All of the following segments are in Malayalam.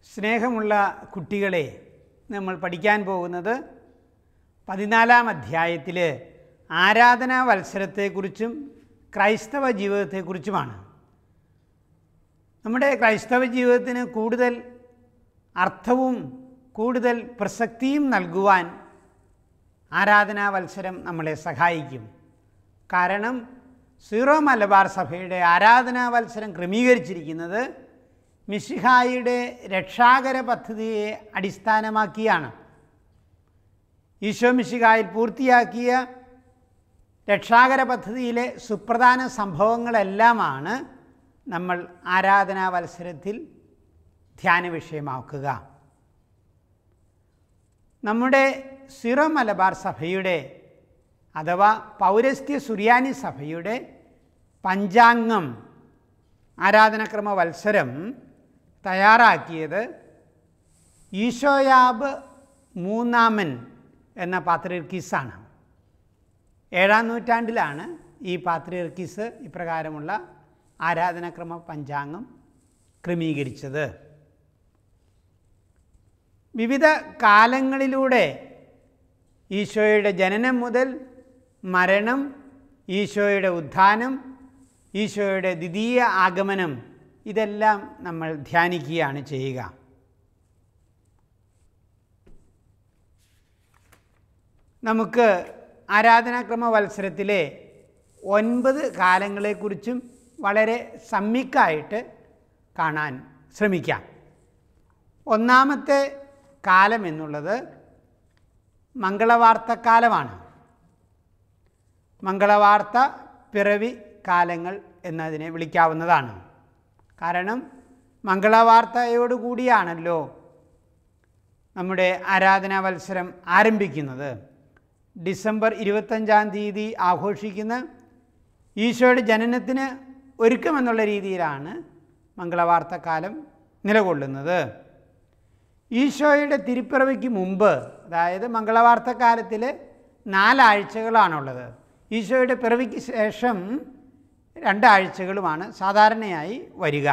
സ്നേഹമുള്ള കുട്ടികളെ നമ്മൾ പഠിക്കാൻ പോകുന്നത് പതിനാലാം അധ്യായത്തിൽ ആരാധനാ വത്സരത്തെക്കുറിച്ചും ക്രൈസ്തവ ജീവിതത്തെക്കുറിച്ചുമാണ് നമ്മുടെ ക്രൈസ്തവ ജീവിതത്തിന് കൂടുതൽ അർത്ഥവും കൂടുതൽ പ്രസക്തിയും നൽകുവാൻ ആരാധനാ വത്സരം നമ്മളെ സഹായിക്കും കാരണം സീറോ മലബാർ സഭയുടെ ആരാധനാ വത്സരം ക്രമീകരിച്ചിരിക്കുന്നത് മിഷിഹായിയുടെ രക്ഷാകര പദ്ധതിയെ അടിസ്ഥാനമാക്കിയാണ് ഈശോ മിഷിഹായിൽ പൂർത്തിയാക്കിയ രക്ഷാകര പദ്ധതിയിലെ സുപ്രധാന സംഭവങ്ങളെല്ലാമാണ് നമ്മൾ ആരാധനാ വത്സരത്തിൽ ധ്യാന വിഷയമാക്കുക നമ്മുടെ സിറോ മലബാർ സഭയുടെ അഥവാ പൗരസ്ത്യ സുറിയാനി സഭയുടെ പഞ്ചാംഗം ആരാധനക്രമ വത്സരം തയ്യാറാക്കിയത് ഈശോയാബ് മൂന്നാമൻ എന്ന പാത്രിർക്കീസാണ് ഏഴാം നൂറ്റാണ്ടിലാണ് ഈ പാത്രിയർക്കീസ് ഇപ്രകാരമുള്ള ആരാധനാക്രമ പഞ്ചാംഗം ക്രമീകരിച്ചത് വിവിധ കാലങ്ങളിലൂടെ ഈശോയുടെ ജനനം മുതൽ മരണം ഈശോയുടെ ഉത്ഥാനം ഈശോയുടെ ദ്വിതീയ ആഗമനം ഇതെല്ലാം നമ്മൾ ധ്യാനിക്കുകയാണ് ചെയ്യുക നമുക്ക് ആരാധനാക്രമ വത്സരത്തിലെ ഒൻപത് കാലങ്ങളെക്കുറിച്ചും വളരെ സമ്മിക്കായിട്ട് കാണാൻ ശ്രമിക്കാം ഒന്നാമത്തെ കാലം എന്നുള്ളത് മംഗളവാർത്തക്കാലമാണ് മംഗളവാർത്ത പിറവി കാലങ്ങൾ എന്നതിനെ വിളിക്കാവുന്നതാണ് കാരണം മംഗളവാർത്തയോടുകൂടിയാണല്ലോ നമ്മുടെ ആരാധനാ വത്സരം ആരംഭിക്കുന്നത് ഡിസംബർ ഇരുപത്തഞ്ചാം തീയതി ആഘോഷിക്കുന്ന ഈശോയുടെ ജനനത്തിന് ഒരുക്കമെന്നുള്ള രീതിയിലാണ് മംഗളവാർത്തക്കാലം നിലകൊള്ളുന്നത് ഈശോയുടെ തിരുപ്പിറവിക്ക് മുമ്പ് അതായത് മംഗളവാർത്തക്കാലത്തിൽ നാലാഴ്ചകളാണുള്ളത് ഈശോയുടെ പിറവിക്ക് ശേഷം രണ്ടാഴ്ചകളുമാണ് സാധാരണയായി വരിക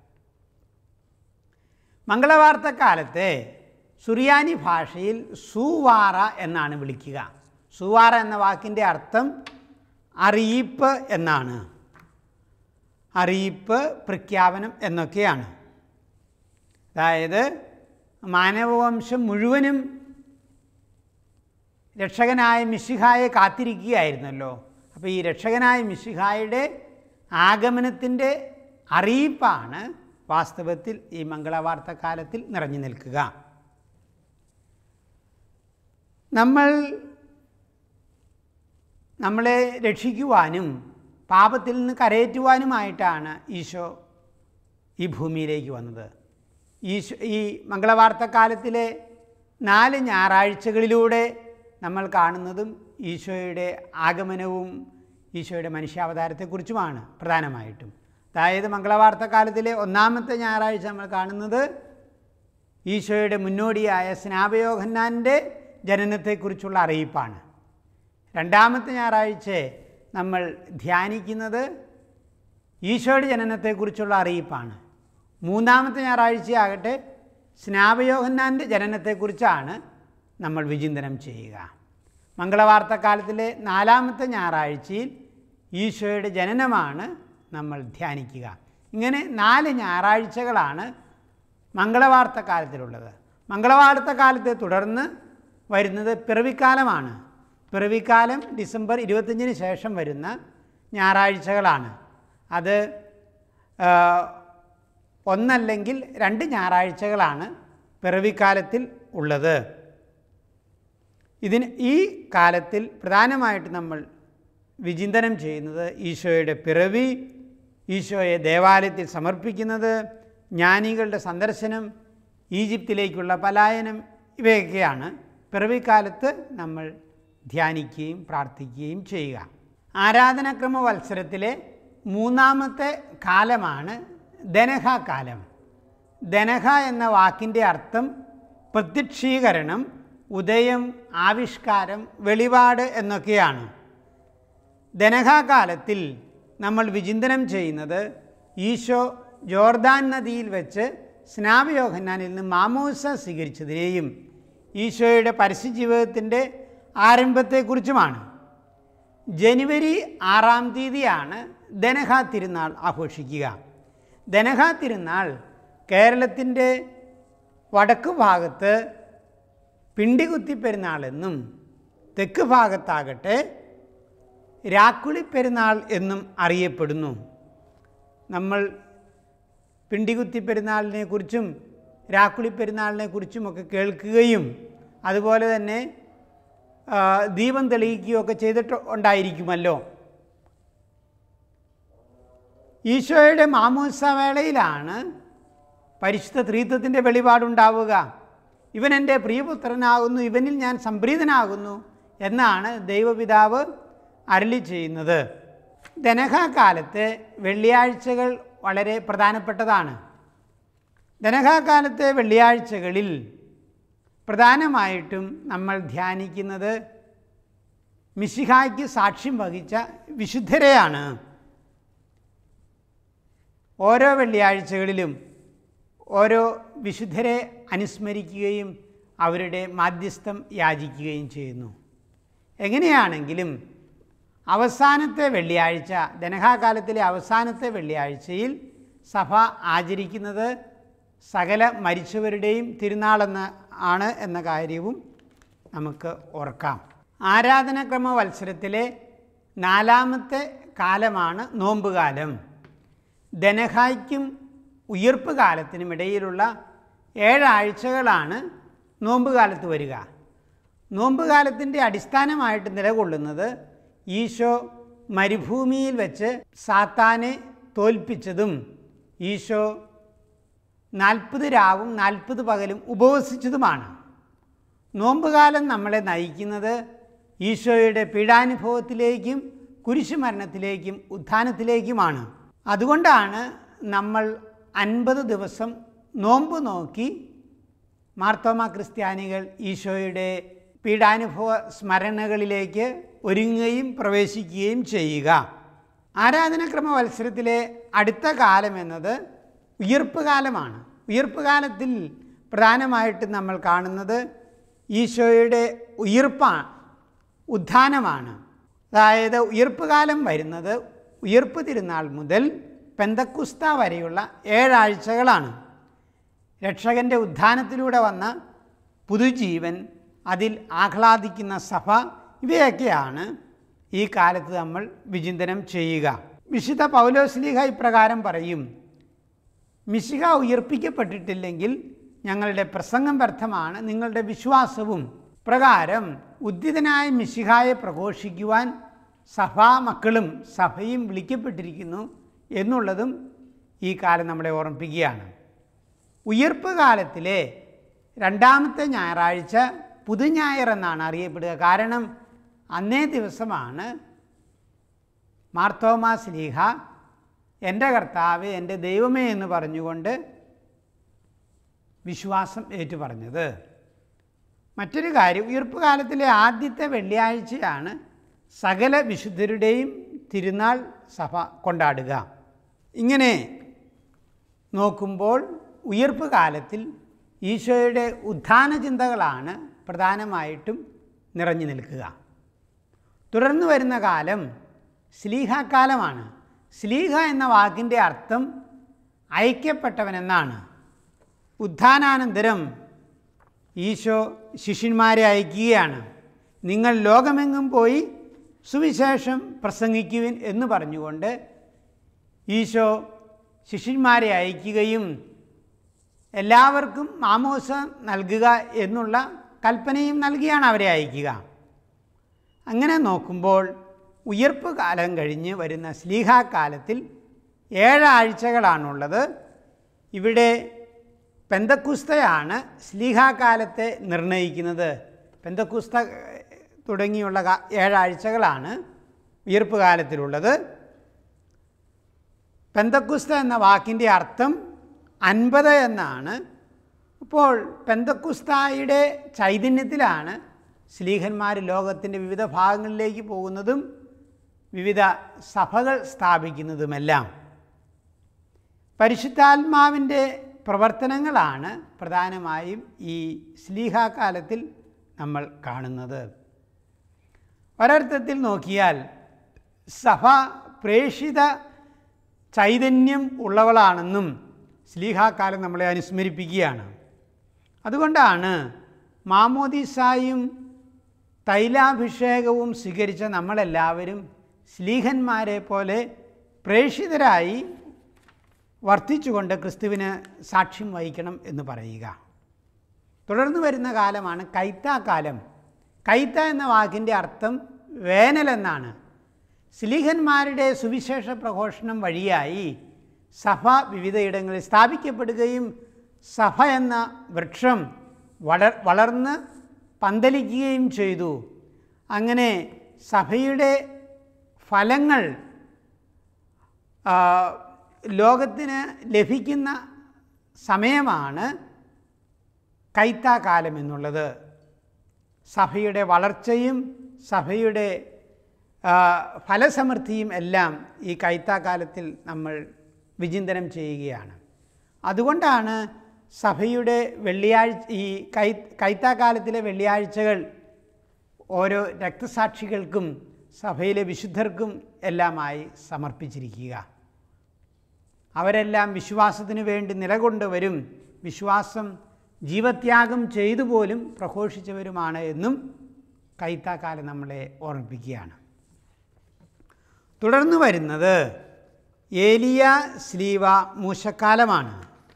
മംഗളവാർത്തക്കാലത്തെ സുറിയാനി ഭാഷയിൽ സൂവാറ എന്നാണ് വിളിക്കുക സൂവാറ എന്ന വാക്കിൻ്റെ അർത്ഥം അറിയിപ്പ് എന്നാണ് അറിയിപ്പ് പ്രഖ്യാപനം എന്നൊക്കെയാണ് അതായത് മാനവവംശം മുഴുവനും രക്ഷകനായ മിശിഹായെ കാത്തിരിക്കുകയായിരുന്നല്ലോ അപ്പോൾ ഈ രക്ഷകനായ മിശിഹായുടെ ആഗമനത്തിൻ്റെ അറിയിപ്പാണ് വാസ്തവത്തിൽ ഈ മംഗളവാർത്തക്കാലത്തിൽ നിറഞ്ഞു നിൽക്കുക നമ്മൾ നമ്മളെ രക്ഷിക്കുവാനും പാപത്തിൽ നിന്ന് കരയേറ്റുവാനുമായിട്ടാണ് ഈശോ ഈ ഭൂമിയിലേക്ക് വന്നത് ഈശോ ഈ മംഗളവാർത്തക്കാലത്തിലെ നാല് ഞായറാഴ്ചകളിലൂടെ നമ്മൾ കാണുന്നതും ഈശോയുടെ ആഗമനവും ഈശോയുടെ മനുഷ്യാവതാരത്തെക്കുറിച്ചുമാണ് പ്രധാനമായിട്ടും അതായത് മംഗളവാർത്തക്കാലത്തിലെ ഒന്നാമത്തെ ഞായറാഴ്ച നമ്മൾ കാണുന്നത് ഈശോയുടെ മുന്നോടിയായ സ്നാപയോഹന്നാൻ്റെ ജനനത്തെക്കുറിച്ചുള്ള അറിയിപ്പാണ് രണ്ടാമത്തെ ഞായറാഴ്ച നമ്മൾ ധ്യാനിക്കുന്നത് ഈശോയുടെ ജനനത്തെക്കുറിച്ചുള്ള അറിയിപ്പാണ് മൂന്നാമത്തെ ഞായറാഴ്ചയാകട്ടെ സ്നാപയോഹന്നാൻ്റെ ജനനത്തെക്കുറിച്ചാണ് നമ്മൾ വിചിന്തനം ചെയ്യുക മംഗളവാർത്തക്കാലത്തിലെ നാലാമത്തെ ഞായറാഴ്ചയിൽ ഈശോയുടെ ജനനമാണ് നമ്മൾ ധ്യാനിക്കുക ഇങ്ങനെ നാല് ഞായറാഴ്ചകളാണ് മംഗളവാർത്തക്കാലത്തിലുള്ളത് മംഗളവാർത്തക്കാലത്തെ തുടർന്ന് വരുന്നത് പിറവിക്കാലമാണ് പിറവിക്കാലം ഡിസംബർ ഇരുപത്തഞ്ചിന് ശേഷം വരുന്ന ഞായറാഴ്ചകളാണ് അത് ഒന്നല്ലെങ്കിൽ രണ്ട് ഞായറാഴ്ചകളാണ് പിറവിക്കാലത്തിൽ ഉള്ളത് ഇതിന് ഈ കാലത്തിൽ പ്രധാനമായിട്ട് നമ്മൾ വിചിന്തനം ചെയ്യുന്നത് ഈശോയുടെ പിറവി ഈശോയെ ദേവാലയത്തിൽ സമർപ്പിക്കുന്നത് ജ്ഞാനികളുടെ സന്ദർശനം ഈജിപ്തിലേക്കുള്ള പലായനം ഇവയൊക്കെയാണ് പിറവിക്കാലത്ത് നമ്മൾ ധ്യാനിക്കുകയും പ്രാർത്ഥിക്കുകയും ചെയ്യുക ആരാധനാക്രമ വത്സരത്തിലെ മൂന്നാമത്തെ കാലമാണ് ദനഹ കാലം ദനഹ എന്ന വാക്കിൻ്റെ അർത്ഥം പ്രത്യക്ഷീകരണം ഉദയം ആവിഷ്കാരം വെളിപാട് എന്നൊക്കെയാണ് ദനഹാകാലത്തിൽ നമ്മൾ വിചിന്തനം ചെയ്യുന്നത് ഈശോ ജോർദാൻ നദിയിൽ വെച്ച് സ്നാപയോഹന്നാനിൽ നിന്ന് മാമോസ സ്വീകരിച്ചതിനെയും ഈശോയുടെ പരസ്യ ജീവിതത്തിൻ്റെ ആരംഭത്തെക്കുറിച്ചുമാണ് ജനുവരി ആറാം തീയതിയാണ് ദനഹ തിരുനാൾ ആഘോഷിക്കുക ദനഹ തിരുനാൾ കേരളത്തിൻ്റെ വടക്കു ഭാഗത്ത് പിണ്ടികുത്തി പെരുന്നാളെന്നും തെക്ക് ഭാഗത്താകട്ടെ രാക്കുളി പെരുന്നാൾ എന്നും അറിയപ്പെടുന്നു നമ്മൾ പിണ്ടികുത്തി പെരുന്നാളിനെ കുറിച്ചും രാക്കുളി പെരുന്നാളിനെ കുറിച്ചുമൊക്കെ കേൾക്കുകയും അതുപോലെ തന്നെ ആ, ദീപം തെളിയിക്കുകയും ഒക്കെ ചെയ്തിട്ട് ഉണ്ടായിരിക്കുമല്ലോ ഈശോയുടെ മാമോത്സ വേളയിലാണ് പരിശുദ്ധ ത്രീത്വത്തിൻ്റെ വെളിപാടുണ്ടാവുക ഇവൻ എൻ്റെ പ്രിയപുത്രനാകുന്നു ഇവനിൽ ഞാൻ സംപ്രീതനാകുന്നു എന്നാണ് ദൈവപിതാവ് അരളി ചെയ്യുന്നത് ധനഹാകാലത്ത് വെള്ളിയാഴ്ചകൾ വളരെ പ്രധാനപ്പെട്ടതാണ് ധനഹാകാലത്തെ വെള്ളിയാഴ്ചകളിൽ പ്രധാനമായിട്ടും നമ്മൾ ധ്യാനിക്കുന്നത് മിശിഹായ്ക്ക് സാക്ഷ്യം വഹിച്ച വിശുദ്ധരെയാണ് ഓരോ വെള്ളിയാഴ്ചകളിലും ഓരോ വിശുദ്ധരെ അനുസ്മരിക്കുകയും അവരുടെ മാധ്യസ്ഥം യാചിക്കുകയും ചെയ്യുന്നു എങ്ങനെയാണെങ്കിലും അവസാനത്തെ വെള്ളിയാഴ്ച ധനഹാകാലത്തിലെ അവസാനത്തെ വെള്ളിയാഴ്ചയിൽ സഭ ആചരിക്കുന്നത് സകല മരിച്ചവരുടെയും തിരുനാളെന്ന് ആണ് എന്ന കാര്യവും നമുക്ക് ഓർക്കാം ആരാധനാക്രമ വത്സരത്തിലെ നാലാമത്തെ കാലമാണ് നോമ്പുകാലം ധനഹായ്ക്കും ഉയർപ്പ് കാലത്തിനും ഇടയിലുള്ള ഏഴാഴ്ചകളാണ് നോമ്പുകാലത്ത് വരിക നോമ്പുകാലത്തിൻ്റെ അടിസ്ഥാനമായിട്ട് നിലകൊള്ളുന്നത് ഈശോ മരുഭൂമിയിൽ വെച്ച് സാത്താനെ തോൽപ്പിച്ചതും ഈശോ നാൽപ്പത് രാവും നാൽപ്പത് പകലും ഉപവസിച്ചതുമാണ് നോമ്പുകാലം നമ്മളെ നയിക്കുന്നത് ഈശോയുടെ പീഡാനുഭവത്തിലേക്കും കുരിശുമരണത്തിലേക്കും ഉത്ഥാനത്തിലേക്കുമാണ് അതുകൊണ്ടാണ് നമ്മൾ അൻപത് ദിവസം നോമ്പ് നോക്കി മാർത്തോമ ക്രിസ്ത്യാനികൾ ഈശോയുടെ പീഡാനുഭവ സ്മരണകളിലേക്ക് ഒരുങ്ങുകയും പ്രവേശിക്കുകയും ചെയ്യുക ആരാധനക്രമ മത്സരത്തിലെ അടുത്ത കാലം എന്നത് ഉയർപ്പ് കാലമാണ് ഉയർപ്പ് കാലത്തിൽ പ്രധാനമായിട്ടും നമ്മൾ കാണുന്നത് ഈശോയുടെ ഉയർപ്പാണ് ഉത്ഥാനമാണ് അതായത് ഉയർപ്പ് കാലം വരുന്നത് ഉയർപ്പ് തിരുനാൾ മുതൽ പെന്തക്കുസ്ത വരെയുള്ള ഏഴാഴ്ചകളാണ് രക്ഷകൻ്റെ ഉത്ഥാനത്തിലൂടെ വന്ന പുതുജീവൻ അതിൽ ആഹ്ലാദിക്കുന്ന സഭ ഇവയൊക്കെയാണ് ഈ കാലത്ത് നമ്മൾ വിചിന്തനം ചെയ്യുക വിശുദ്ധ പൗലോസ്ലിഹ ഇപ്രകാരം പറയും മിശിഹ ഉയർപ്പിക്കപ്പെട്ടിട്ടില്ലെങ്കിൽ ഞങ്ങളുടെ പ്രസംഗം വ്യർത്ഥമാണ് നിങ്ങളുടെ വിശ്വാസവും പ്രകാരം ഉദ്ധിതനായ മിശിഹായെ പ്രഘോഷിക്കുവാൻ സഭാ മക്കളും സഭയും വിളിക്കപ്പെട്ടിരിക്കുന്നു എന്നുള്ളതും ഈ കാലം നമ്മളെ ഓർമ്മിപ്പിക്കുകയാണ് ഉയർപ്പ് കാലത്തിലെ രണ്ടാമത്തെ ഞായറാഴ്ച പുതുഞായർ എന്നാണ് അറിയപ്പെടുക കാരണം അന്നേ ദിവസമാണ് മാർത്തോമാ സ്ലീഹ എൻ്റെ കർത്താവ് എൻ്റെ ദൈവമേ എന്ന് പറഞ്ഞുകൊണ്ട് വിശ്വാസം ഏറ്റുപറഞ്ഞത് മറ്റൊരു കാര്യം ഉയർപ്പ് കാലത്തിലെ ആദ്യത്തെ വെള്ളിയാഴ്ചയാണ് സകല വിശുദ്ധരുടെയും തിരുനാൾ സഭ കൊണ്ടാടുക ഇങ്ങനെ നോക്കുമ്പോൾ ഉയർപ്പ് കാലത്തിൽ ഈശോയുടെ ഉത്ഥാന ചിന്തകളാണ് പ്രധാനമായിട്ടും നിറഞ്ഞു നിൽക്കുക തുടർന്ന് വരുന്ന കാലം സ്ലീഹാക്കാലമാണ് സ്ലീഹ എന്ന വാക്കിൻ്റെ അർത്ഥം ഐക്യപ്പെട്ടവനെന്നാണ് ഉത്ഥാനാനന്തരം ഈശോ ശിഷ്യന്മാരെ അയക്കുകയാണ് നിങ്ങൾ ലോകമെങ്ങും പോയി സുവിശേഷം പ്രസംഗിക്കുവിൻ എന്ന് പറഞ്ഞുകൊണ്ട് ഈശോ ശിഷ്യന്മാരെ അയക്കുകയും എല്ലാവർക്കും മാമോസ നൽകുക എന്നുള്ള കൽപ്പനയും നൽകിയാണ് അവരെ അയക്കുക അങ്ങനെ നോക്കുമ്പോൾ ഉയർപ്പ് കാലം കഴിഞ്ഞ് വരുന്ന സ്ലീഹാകാലത്തിൽ ഏഴാഴ്ചകളാണുള്ളത് ഇവിടെ പെന്തക്കുസ്തയാണ് സ്ലീഹാകാലത്തെ നിർണയിക്കുന്നത് പെന്തക്കുസ്ത ഏഹ്, തുടങ്ങിയുള്ള കാ- ഏഴാഴ്ചകളാണ് ഉയർപ്പ് കാലത്തിലുള്ളത് പെന്തക്കുസ്ത എന്ന വാക്കിൻ്റെ അർത്ഥം അൻപത് എന്നാണ് അപ്പോൾ പെന്തക്കുസ്തായുടെ ചൈതന്യത്തിലാണ് സ്ലീഹന്മാർ ലോകത്തിൻ്റെ വിവിധ ഭാഗങ്ങളിലേക്ക് പോകുന്നതും വിവിധ സഭകൾ സ്ഥാപിക്കുന്നതുമെല്ലാം പരിശുദ്ധാത്മാവിൻ്റെ പ്രവർത്തനങ്ങളാണ് പ്രധാനമായും ഈ സ്ലീഹാകാലത്തിൽ നമ്മൾ കാണുന്നത് ഒരർത്ഥത്തിൽ നോക്കിയാൽ സഭ പ്രേഷിത ചൈതന്യം ഉള്ളവളാണെന്നും സ്ലീഹാകാലം നമ്മളെ അനുസ്മരിപ്പിക്കുകയാണ് അതുകൊണ്ടാണ് മാമോദിസായും തൈലാഭിഷേകവും സ്വീകരിച്ച നമ്മളെല്ലാവരും സ്ലീഹന്മാരെ പോലെ പ്രേഷിതരായി വർദ്ധിച്ചുകൊണ്ട് ക്രിസ്തുവിന് സാക്ഷ്യം വഹിക്കണം എന്ന് പറയുക തുടർന്ന് വരുന്ന കാലമാണ് കൈത്താക്കാലം കൈത്ത എന്ന വാക്കിൻ്റെ അർത്ഥം വേനൽ എന്നാണ് സ്ലീഹന്മാരുടെ സുവിശേഷ പ്രഘോഷണം വഴിയായി സഭ വിവിധയിടങ്ങളിൽ സ്ഥാപിക്കപ്പെടുകയും സഭ എന്ന വൃക്ഷം വളർ വളർന്ന് പന്തലിക്കുകയും ചെയ്തു അങ്ങനെ സഭയുടെ ഫലങ്ങൾ ആ, ലോകത്തിന് ലഭിക്കുന്ന സമയമാണ് കൈത്താക്കാലം എന്നുള്ളത് സഭയുടെ വളർച്ചയും സഭയുടെ ആ, ഫലസമൃദ്ധിയും എല്ലാം ഈ കൈത്താക്കാലത്തിൽ നമ്മൾ വിചിന്തനം ചെയ്യുകയാണ് അതുകൊണ്ടാണ് സഭയുടെ വെള്ളിയാഴ്ച ഈ കൈ കൈത്താക്കാലത്തിലെ വെള്ളിയാഴ്ചകൾ ഓരോ രക്തസാക്ഷികൾക്കും സഭയിലെ വിശുദ്ധർക്കും എല്ലാമായി സമർപ്പിച്ചിരിക്കുക അവരെല്ലാം വിശ്വാസത്തിനു വേണ്ടി നിലകൊണ്ടവരും വിശ്വാസം ജീവത്യാഗം ചെയ്തു പോലും പ്രഘോഷിച്ചവരുമാണ് എന്നും കൈത്താക്കാലം നമ്മളെ ഓർമ്മിപ്പിക്കുകയാണ് തുടർന്ന് വരുന്നത് ഏലിയ സ്ലീവ മൂശക്കാലമാണ്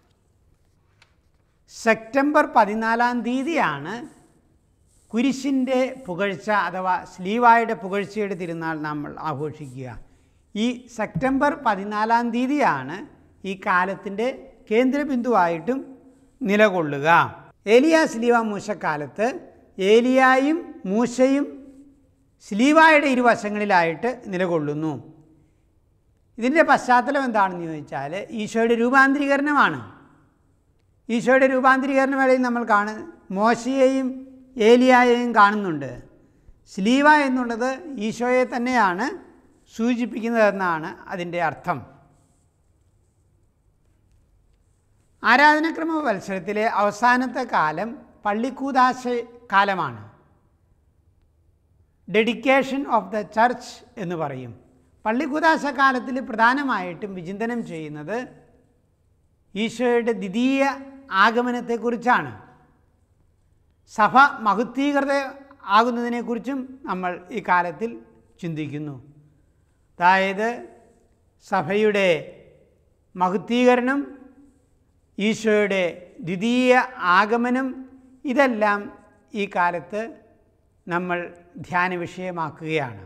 സെപ്റ്റംബർ പതിനാലാം തീയതിയാണ് കുരിശിൻ്റെ പുകഴ്ച അഥവാ സ്ലീവായുടെ പുകഴ്ചയുടെ തിരുനാൾ നമ്മൾ ആഘോഷിക്കുക ഈ സെപ്റ്റംബർ പതിനാലാം തീയതിയാണ് ഈ കാലത്തിൻ്റെ കേന്ദ്രബിന്ദുവായിട്ടും നിലകൊള്ളുക ഏലിയ സ്ലീവ മൂശക്കാലത്ത് ഏലിയായും മൂശയും സ്ലീവായുടെ ഇരുവശങ്ങളിലായിട്ട് നിലകൊള്ളുന്നു ഇതിൻ്റെ പശ്ചാത്തലം എന്താണെന്ന് ചോദിച്ചാൽ ഈശോയുടെ രൂപാന്തരീകരണമാണ് ഈശോയുടെ രൂപാന്തരീകരണ വേളയിൽ നമ്മൾ കാണ മോശയെയും ഏലിയായെയും കാണുന്നുണ്ട് സ്ലീവ എന്നുള്ളത് ഈശോയെ തന്നെയാണ് സൂചിപ്പിക്കുന്നതെന്നാണ് അതിൻ്റെ അർത്ഥം ആരാധനക്രമ മത്സരത്തിലെ അവസാനത്തെ കാലം പള്ളിക്കൂതാശ കാലമാണ് ഡെഡിക്കേഷൻ ഓഫ് ദ ചർച്ച് എന്ന് പറയും പള്ളിക്കൂതാശ കാലത്തിൽ പ്രധാനമായിട്ടും വിചിന്തനം ചെയ്യുന്നത് ഈശോയുടെ ദ്വിതീയ ആഗമനത്തെക്കുറിച്ചാണ് സഭ മഹുദ്ധീകൃത ആകുന്നതിനെക്കുറിച്ചും നമ്മൾ ഈ കാലത്തിൽ ചിന്തിക്കുന്നു അതായത് സഭയുടെ മഹുദ്ധീകരണം ഈശോയുടെ ദ്വിതീയ ആഗമനം ഇതെല്ലാം ഈ കാലത്ത് നമ്മൾ ധ്യാന വിഷയമാക്കുകയാണ്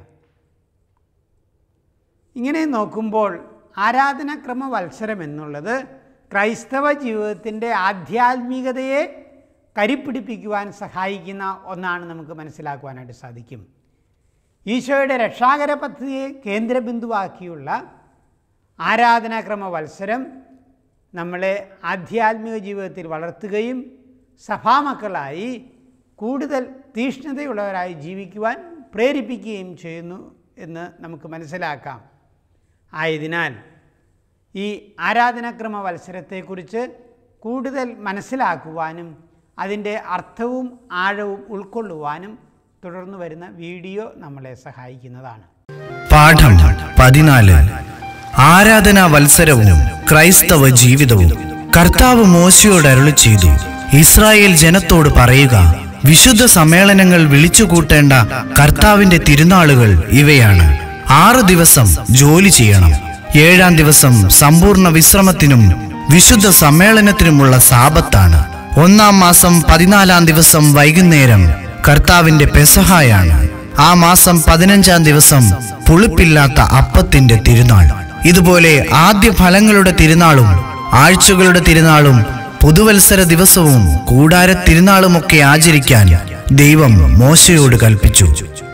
ഇങ്ങനെ നോക്കുമ്പോൾ ആരാധനാക്രമ വത്സരം എന്നുള്ളത് ക്രൈസ്തവ ജീവിതത്തിൻ്റെ ആധ്യാത്മികതയെ കരിപ്പിടിപ്പിക്കുവാൻ സഹായിക്കുന്ന ഒന്നാണ് നമുക്ക് മനസ്സിലാക്കുവാനായിട്ട് സാധിക്കും ഈശോയുടെ രക്ഷാകര പദ്ധതിയെ കേന്ദ്രബിന്ദുവാക്കിയുള്ള ആരാധനാക്രമ വത്സരം നമ്മളെ ആധ്യാത്മിക ജീവിതത്തിൽ വളർത്തുകയും സഭാമക്കളായി കൂടുതൽ തീഷ്ണതയുള്ളവരായി ജീവിക്കുവാൻ പ്രേരിപ്പിക്കുകയും ചെയ്യുന്നു എന്ന് നമുക്ക് മനസ്സിലാക്കാം ആയതിനാൽ ഈ ആരാധനാക്രമ മത്സരത്തെക്കുറിച്ച് കൂടുതൽ മനസ്സിലാക്കുവാനും അതിൻ്റെ അർത്ഥവും ആഴവും ഉൾക്കൊള്ളുവാനും തുടർന്ന് വരുന്ന വീഡിയോ നമ്മളെ സഹായിക്കുന്നതാണ് പാഠം പതിനാല് ആരാധനാ വത്സരവും ക്രൈസ്തവ ജീവിതവും കർത്താവ് മോശയോട് അരുളി ചെയ്തു ഇസ്രായേൽ ജനത്തോട് പറയുക വിശുദ്ധ സമ്മേളനങ്ങൾ വിളിച്ചുകൂട്ടേണ്ട കർത്താവിന്റെ തിരുനാളുകൾ ഇവയാണ് ആറു ദിവസം ജോലി ചെയ്യണം ഏഴാം ദിവസം സമ്പൂർണ്ണ വിശ്രമത്തിനും വിശുദ്ധ സമ്മേളനത്തിനുമുള്ള സാപത്താണ് ഒന്നാം മാസം പതിനാലാം ദിവസം വൈകുന്നേരം കർത്താവിന്റെ പെസഹായാണ് ആ മാസം പതിനഞ്ചാം ദിവസം പുളിപ്പില്ലാത്ത അപ്പത്തിന്റെ തിരുനാൾ ഇതുപോലെ ആദ്യ ഫലങ്ങളുടെ തിരുനാളും ആഴ്ചകളുടെ തിരുനാളും പുതുവത്സര ദിവസവും കൂടാര തിരുനാളുമൊക്കെ ആചരിക്കാൻ ദൈവം മോശയോട് കൽപ്പിച്ചു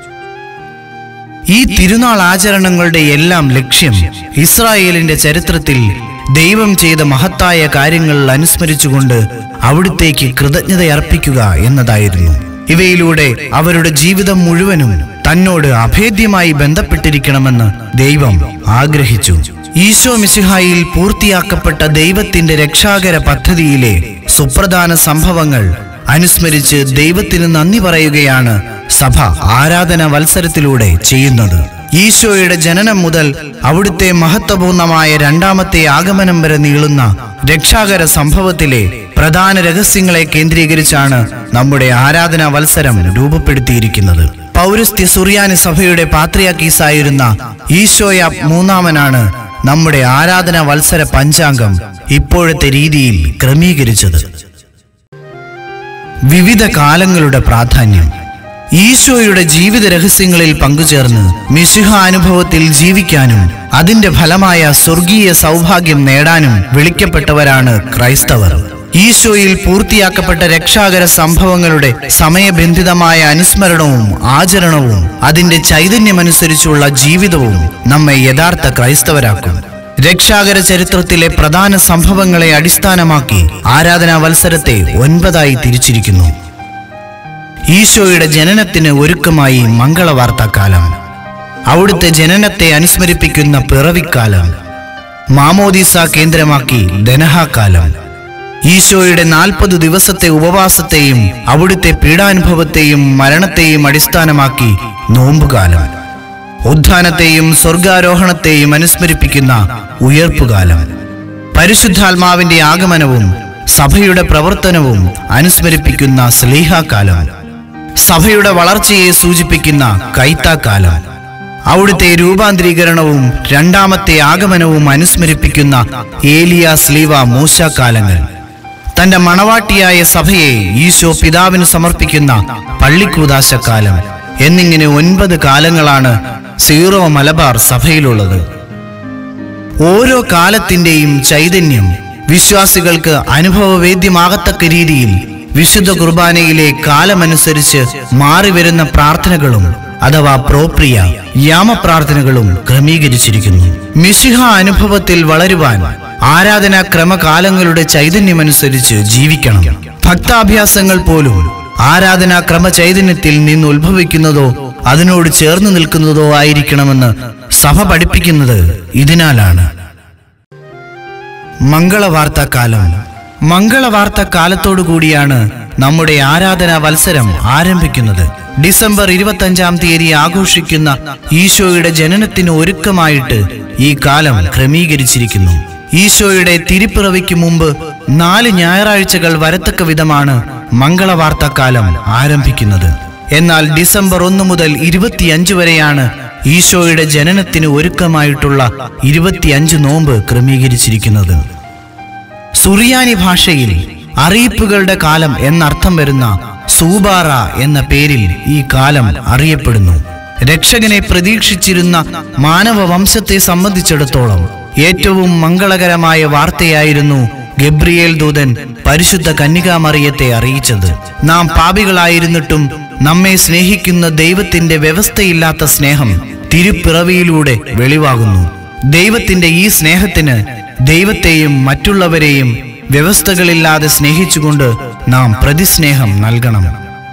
ഈ തിരുനാൾ ആചരണങ്ങളുടെ എല്ലാം ലക്ഷ്യം ഇസ്രായേലിന്റെ ചരിത്രത്തിൽ ദൈവം ചെയ്ത മഹത്തായ കാര്യങ്ങൾ അനുസ്മരിച്ചുകൊണ്ട് അവിടുത്തേക്ക് കൃതജ്ഞതയർപ്പിക്കുക എന്നതായിരുന്നു ഇവയിലൂടെ അവരുടെ ജീവിതം മുഴുവനും തന്നോട് അഭേദ്യമായി ബന്ധപ്പെട്ടിരിക്കണമെന്ന് ദൈവം ആഗ്രഹിച്ചു ഈശോ മിശിഹായിൽ പൂർത്തിയാക്കപ്പെട്ട ദൈവത്തിന്റെ രക്ഷാകര പദ്ധതിയിലെ സുപ്രധാന സംഭവങ്ങൾ അനുസ്മരിച്ച് ദൈവത്തിന് നന്ദി പറയുകയാണ് സഭ ആരാധന വത്സരത്തിലൂടെ ചെയ്യുന്നത് ഈശോയുടെ ജനനം മുതൽ അവിടുത്തെ മഹത്വപൂർണമായ രണ്ടാമത്തെ ആഗമനം വരെ നീളുന്ന രക്ഷാകര സംഭവത്തിലെ പ്രധാന രഹസ്യങ്ങളെ കേന്ദ്രീകരിച്ചാണ് നമ്മുടെ ആരാധനാ വത്സരം രൂപപ്പെടുത്തിയിരിക്കുന്നത് പൗരസ്ത്യ സുറിയാനി സഭയുടെ പാത്രിയാക്കീസായിരുന്ന ഈശോയ മൂന്നാമനാണ് നമ്മുടെ ആരാധന വത്സര പഞ്ചാംഗം ഇപ്പോഴത്തെ രീതിയിൽ ക്രമീകരിച്ചത് വിവിധ കാലങ്ങളുടെ പ്രാധാന്യം ഈശോയുടെ ജീവിത രഹസ്യങ്ങളിൽ പങ്കുചേർന്ന് മിശിഹ അനുഭവത്തിൽ ജീവിക്കാനും അതിന്റെ ഫലമായ സ്വർഗീയ സൗഭാഗ്യം നേടാനും വിളിക്കപ്പെട്ടവരാണ് ക്രൈസ്തവർ ഈശോയിൽ പൂർത്തിയാക്കപ്പെട്ട രക്ഷാകര സംഭവങ്ങളുടെ സമയബന്ധിതമായ അനുസ്മരണവും ആചരണവും അതിന്റെ ചൈതന്യമനുസരിച്ചുള്ള ജീവിതവും നമ്മെ യഥാർത്ഥ ക്രൈസ്തവരാക്കും രക്ഷാകര ചരിത്രത്തിലെ പ്രധാന സംഭവങ്ങളെ അടിസ്ഥാനമാക്കി ആരാധനാ വത്സരത്തെ ഒൻപതായി തിരിച്ചിരിക്കുന്നു ഈശോയുടെ ജനനത്തിന് ഒരുക്കമായി മംഗളവാർത്താക്കാലം അവിടുത്തെ ജനനത്തെ അനുസ്മരിപ്പിക്കുന്ന പിറവിക്കാലം മാമോദീസ കേന്ദ്രമാക്കി ദനഹാക്കാലം ഈശോയുടെ നാൽപ്പത് ദിവസത്തെ ഉപവാസത്തെയും അവിടുത്തെ പീഡാനുഭവത്തെയും മരണത്തെയും അടിസ്ഥാനമാക്കി നോമ്പുകാലം ഉത്ഥാനത്തെയും സ്വർഗാരോഹണത്തെയും അനുസ്മരിപ്പിക്കുന്ന ഉയർപ്പുകാലം പരിശുദ്ധാത്മാവിന്റെ ആഗമനവും സഭയുടെ പ്രവർത്തനവും അനുസ്മരിപ്പിക്കുന്ന സ്ലീഹാകാലം സഭയുടെ വളർച്ചയെ സൂചിപ്പിക്കുന്ന കൈത്താക്കാലം അവിടുത്തെ രൂപാന്തരീകരണവും രണ്ടാമത്തെ ആഗമനവും അനുസ്മരിപ്പിക്കുന്ന ഏലിയ സ്ലീവ മൂശാക്കാലങ്ങൾ തന്റെ മണവാട്ടിയായ സഭയെ ഈശോ പിതാവിന് സമർപ്പിക്കുന്ന പള്ളിക്കൂതാശക്കാലം എന്നിങ്ങനെ ഒൻപത് കാലങ്ങളാണ് സീറോ മലബാർ സഭയിലുള്ളത് ഓരോ കാലത്തിന്റെയും ചൈതന്യം വിശ്വാസികൾക്ക് അനുഭവവേദ്യമാകത്തക്ക രീതിയിൽ വിശുദ്ധ കുർബാനയിലെ കാലമനുസരിച്ച് മാറിവരുന്ന പ്രാർത്ഥനകളും അഥവാ പ്രോപ്രിയ യാമപ്രാർത്ഥനകളും ക്രമീകരിച്ചിരിക്കുന്നു മിശിഹ അനുഭവത്തിൽ വളരുവാൻ ആരാധനാ ക്രമകാലങ്ങളുടെ ചൈതന്യമനുസരിച്ച് ജീവിക്കണം ഭക്താഭ്യാസങ്ങൾ പോലും ആരാധനാ ക്രമ ചൈതന്യത്തിൽ നിന്ന് ഉത്ഭവിക്കുന്നതോ അതിനോട് ചേർന്ന് നിൽക്കുന്നതോ ആയിരിക്കണമെന്ന് സഭ പഠിപ്പിക്കുന്നത് ഇതിനാലാണ് മംഗളവാർത്താക്കാലം മംഗളവാർത്താക്കാലത്തോടു കൂടിയാണ് നമ്മുടെ ആരാധനാ വത്സരം ആരംഭിക്കുന്നത് ഡിസംബർ ഇരുപത്തഞ്ചാം തീയതി ആഘോഷിക്കുന്ന ഈശോയുടെ ജനനത്തിന് ഒരുക്കമായിട്ട് ഈ കാലം ക്രമീകരിച്ചിരിക്കുന്നു ഈശോയുടെ തിരിപ്പിറവിക്ക് മുമ്പ് നാല് ഞായറാഴ്ചകൾ വരത്തക്ക വിധമാണ് മംഗളവാർത്താക്കാലം ആരംഭിക്കുന്നത് എന്നാൽ ഡിസംബർ ഒന്ന് മുതൽ ഇരുപത്തിയഞ്ച് വരെയാണ് ഈശോയുടെ ജനനത്തിന് ഒരുക്കമായിട്ടുള്ള ഇരുപത്തിയഞ്ച് നോമ്പ് ക്രമീകരിച്ചിരിക്കുന്നത് സുറിയാനി ഭാഷയിൽ അറിയിപ്പുകളുടെ കാലം എന്നർത്ഥം വരുന്ന സൂബാറ എന്ന പേരിൽ ഈ കാലം അറിയപ്പെടുന്നു രക്ഷകനെ പ്രതീക്ഷിച്ചിരുന്ന മാനവ വംശത്തെ സംബന്ധിച്ചിടത്തോളം ഏറ്റവും മംഗളകരമായ വാർത്തയായിരുന്നു ഗബ്രിയേൽ ദൂതൻ പരിശുദ്ധ കന്യകാമറിയത്തെ അറിയിച്ചത് നാം പാപികളായിരുന്നിട്ടും നമ്മെ സ്നേഹിക്കുന്ന ദൈവത്തിന്റെ വ്യവസ്ഥയില്ലാത്ത സ്നേഹം തിരുപ്പിറവിയിലൂടെ വെളിവാകുന്നു ദൈവത്തിന്റെ ഈ സ്നേഹത്തിന് ദൈവത്തെയും മറ്റുള്ളവരെയും വ്യവസ്ഥകളില്ലാതെ സ്നേഹിച്ചുകൊണ്ട് നാം പ്രതിസ്നേഹം നൽകണം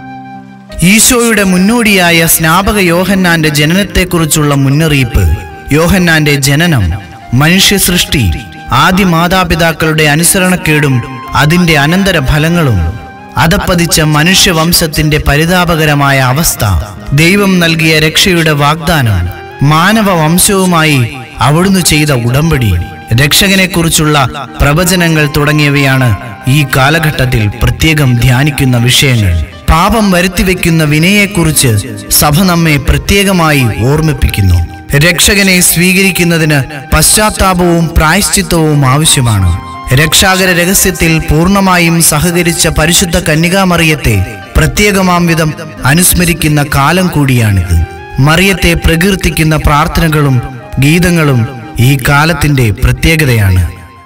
ഈശോയുടെ മുന്നോടിയായ സ്നാപക യോഹന്നാന്റെ ജനനത്തെക്കുറിച്ചുള്ള മുന്നറിയിപ്പ് യോഹന്നാന്റെ ജനനം മനുഷ്യ സൃഷ്ടി ആദ്യ മാതാപിതാക്കളുടെ അനുസരണക്കേടും അതിന്റെ അനന്തര ഫലങ്ങളും അതപ്പതിച്ച മനുഷ്യവംശത്തിന്റെ പരിതാപകരമായ അവസ്ഥ ദൈവം നൽകിയ രക്ഷയുടെ വാഗ്ദാനം മാനവ വംശവുമായി അവിടുന്ന് ചെയ്ത ഉടമ്പടി രക്ഷകനെക്കുറിച്ചുള്ള പ്രവചനങ്ങൾ തുടങ്ങിയവയാണ് ഈ കാലഘട്ടത്തിൽ പ്രത്യേകം ധ്യാനിക്കുന്ന വിഷയങ്ങൾ പാപം വരുത്തിവെക്കുന്ന വിനയെക്കുറിച്ച് സഭ നമ്മെ പ്രത്യേകമായി ഓർമ്മിപ്പിക്കുന്നു രക്ഷകനെ സ്വീകരിക്കുന്നതിന് പശ്ചാത്താപവും പ്രായശ്ചിത്തവും ആവശ്യമാണ് രക്ഷാകര രഹസ്യത്തിൽ പൂർണ്ണമായും സഹകരിച്ച പരിശുദ്ധ കന്യകാമറിയത്തെ പ്രത്യേകമാം വിധം അനുസ്മരിക്കുന്ന കാലം കൂടിയാണിത് മറിയത്തെ പ്രകീർത്തിക്കുന്ന പ്രാർത്ഥനകളും ഗീതങ്ങളും ഈ കാലത്തിന്റെ പ്രത്യേകതയാണ്